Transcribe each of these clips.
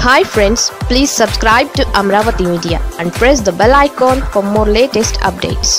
hi friends please subscribe to Amaravati media and press the bell icon for more latest updates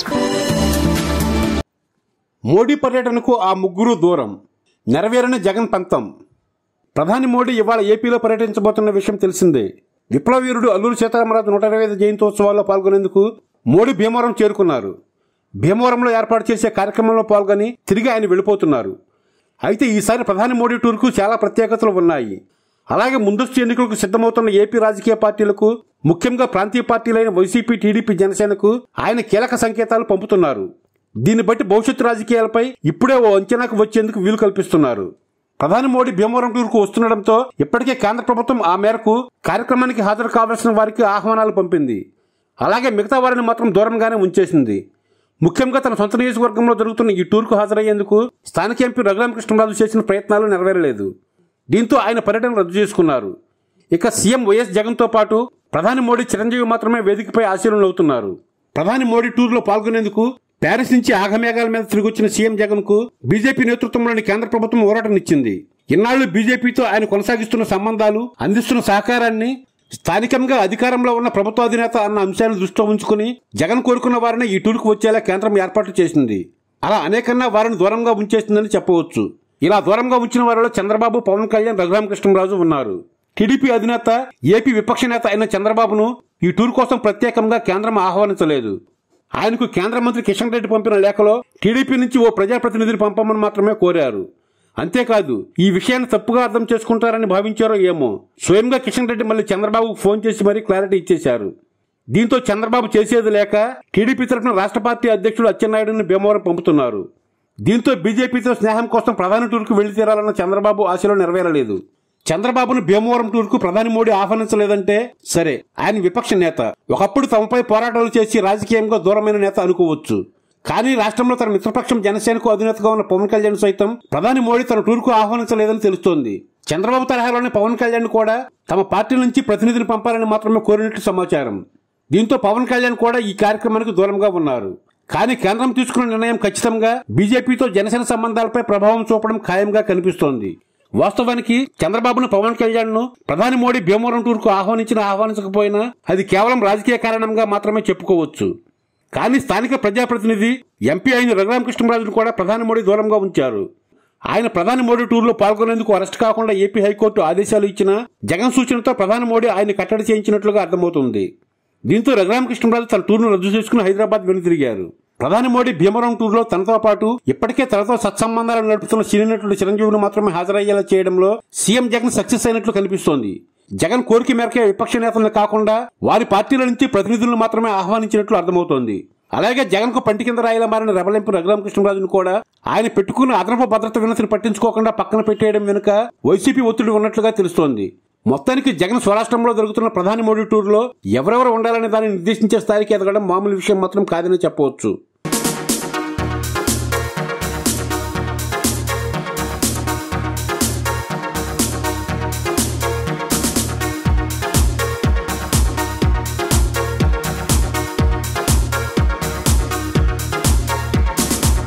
Modi పర్యటనకు ఆ ముగ్గురు దూరం నెరవేరని జగన్ పంతం ప్రధాని మోడీ ఇవాళ ఏపీలో పర్యటించబోతున్న విషయం తెలిసిందే విప్లవ వీరుడు అల్లూరు సీతారామరాజు నూట ఇరవై ఐదు జయంతోత్సవాల్లో పాల్గొనేందుకు మోడీ భీమవరం చేరుకున్నారు భీమవరంలో ఏర్పాటు చేసే కార్యక్రమంలో పాల్గొని తిరిగి ఆయన వెళ్ళిపోతున్నారు అయితే ఈసారి ప్రధాని మోడీ టూర్కు చాలా ప్రత్యేకతలు ఉన్నాయి అలాగే ముందస్తు ఎన్నికలకు సిద్ధమవుతున్న ఏపీ రాజకీయ పార్టీలకు ముఖ్యంగా ప్రాంతీయ పార్టీలైన వైసీపీ టీడీపీ జనసేనకు ఆయన కీలక సంకేతాలు పంపుతున్నారు దీన్ని బట్టి భవిష్యత్తు రాజకీయాలపై ఇప్పుడే ఓ అంచనాకు వచ్చేందుకు వీలు కల్పిస్తున్నారు ప్రధాని మోడీ భీమవరం టూర్కు వస్తుండటంతో ఇప్పటికే కేంద్ర ప్రభుత్వం ఆ మేరకు కార్యక్రమానికి హాజరు కావాల్సిన వారికి ఆహ్వానాలు పంపింది అలాగే మిగతా వారిని మాత్రం దూరంగానే ఉంచేసింది ముఖ్యంగా తన సొంత నియోజకవర్గంలో జరుగుతున్న ఈ టూర్కు హాజరయ్యేందుకు స్థానిక ఎంపీ రఘురామకృష్ణరాజు చేసిన ప్రయత్నాలు నెరవేరలేదు దీంతో ఆయన పర్యటన రద్దు చేసుకున్నారు ఇక సీఎం వైఎస్ జగన్తో పాటు ప్రధాని మోడీ చిరంజీవి మాత్రమే వేదికపై ఆశీర్వలు అవుతున్నారు ప్రధాని మోడీ టూర్లో పాల్గొనేందుకు ప్యారిస్ నుంచి ఆగమేఘాల మీద తిరిగొచ్చిన సీఎం జగన్ కు బీజేపీ నేతృత్వంలోని కేంద్ర ప్రభుత్వం ఊరటనిచ్చింది ఇన్నాళ్లు బీజేపీతో ఆయన కొనసాగిస్తున్న సంబంధాలు అందిస్తున్న సహకారాన్ని స్థానికంగా అధికారంలో ఉన్న ప్రభుత్వ అధినేత అన్న అంశాన్ని దృష్టిలో ఉంచుకుని జగన్ కోరుకున్న వారిని ఈ టూర్కు వచ్చేలా కేంద్రం ఏర్పాటు చేసింది అలా అనేకన్నా వారిని దూరంగా ఉంచేసిందని చెప్పవచ్చు ఇలా దూరంగా ఉంచిన వారిలో చంద్రబాబు పవన్ కళ్యాణ్ రఘురామకృష్ణరాజు ఉన్నారు టీడీపీ అధినేత ఏపీ విపక్ష నేత అయిన చంద్రబాబును ఈ టూర్ కోసం ప్రత్యేకంగా కేంద్రం ఆహ్వానించలేదు ఆయనకు కేంద్ర మంత్రి కిషన్ రెడ్డి పంపిన లేఖలో టీడీపీ నుంచి ఓ ప్రజాప్రతినిధిని పంపమని మాత్రమే కోరారు అంతేకాదు ఈ విషయాన్ని తప్పుగా అర్థం చేసుకుంటారని భావించారో ఏమో స్వయంగా కిషన్ రెడ్డి మళ్ళీ చంద్రబాబుకు ఫోన్ చేసి మరీ క్లారిటీ ఇచ్చేశారు దీంతో చంద్రబాబు చేసేది లేక టీడీపీ తరఫున రాష్ట్ర పార్టీ అధ్యక్షుడు అచ్చెన్నాయుడుని భీమవరం పంపుతున్నారు దీంతో బీజేపీతో స్నేహం కోసం ప్రధాని టూర్కు వెళ్లి తీరాలన్న చంద్రబాబు ఆశలో నెరవేరలేదు చంద్రబాబును భీమవరం టూర్కు ప్రధాని మోడీ ఆహ్వానించలేదంటే సరే ఆయన విపక్ష నేత ఒకప్పుడు తమపై పోరాటాలు చేసి రాజకీయంగా దూరమైన నేత అనుకోవచ్చు కానీ రాష్ట్రంలో తన మిత్రపక్షం జనసేనకు అధినేతగా ఉన్న పవన్ కళ్యాణ్ సైతం ప్రధాని మోడీ తన టూర్కు ఆహ్వానించలేదని తెలుస్తోంది చంద్రబాబు తరహాలోని పవన్ కళ్యాణ్ కూడా తమ పార్టీ నుంచి ప్రతినిధిని పంపాలని మాత్రమే కోరినట్లు సమాచారం దీంతో పవన్ కళ్యాణ్ కూడా ఈ కార్యక్రమానికి దూరంగా ఉన్నారు కానీ కేంద్రం తీసుకున్న నిర్ణయం ఖచ్చితంగా బీజేపీతో జనసేన సంబంధాలపై ప్రభావం చూపడం ఖాయంగా కనిపిస్తోంది వాస్తవానికి చంద్రబాబును పవన్ కళ్యాణ్ ను ప్రధాని మోడీ భీమవరం టూర్ కు ఆహ్వానించిన ఆహ్వానించకపోయినా అది కేవలం రాజకీయ కారణంగా మాత్రమే చెప్పుకోవచ్చు కానీ స్థానిక ప్రజాప్రతినిధి ఎంపీ అయిన రఘురామకృష్ణరాజును కూడా ప్రధాని మోడీ దూరంగా ఉంచారు ఆయన ప్రధాని మోడీ టూర్లో పాల్గొనేందుకు అరెస్ట్ కాకుండా ఏపీ హైకోర్టు ఆదేశాలు ఇచ్చినా జగన్ సూచనతో ప్రధాని మోడీ ఆయన కట్టడి చేయించినట్లుగా అర్థమవుతుంది దీంతో రఘురామకృష్ణరాజు తన టూర్ను రద్దు చేసుకుని హైదరాబాద్ వెనుతిరిగారు ప్రధాని మోడీ భీమవరం టూర్లో తనతో పాటు ఇప్పటికే తనతో సత్సంబంధాలు నడుపుతున్న సినీ నటుడు చిరంజీవిని మాత్రమే హాజరయ్యేలా చేయడంలో సీఎం జగన్ సక్సెస్ అయినట్లు కనిపిస్తోంది జగన్ కోరిక మేరకే విపక్ష నేతలను కాకుండా వారి పార్టీల నుంచి ప్రతినిధులను మాత్రమే ఆహ్వానించినట్లు అర్థమవుతోంది అలాగే జగన్ కు పంటి కింద రాయిలా మారిన రెబలింపు రఘురామకృష్ణరాజును కూడా ఆయన పెట్టుకున్న అదనపు భద్రత వినతిని పట్టించుకోకుండా పక్కన పెట్టేయడం వెనుక వైసీపీ ఒత్తిడి ఉన్నట్లుగా తెలుస్తోంది మొత్తానికి జగన్ స్వరాష్ట్రంలో జరుగుతున్న ప్రధాని మోడీ టూర్లో ఎవరెవరు ఉండాలనే దాన్ని నిర్దేశించే స్థాయికి ఎదగడం మామూలు విషయం మాత్రం కాదని చెప్పవచ్చు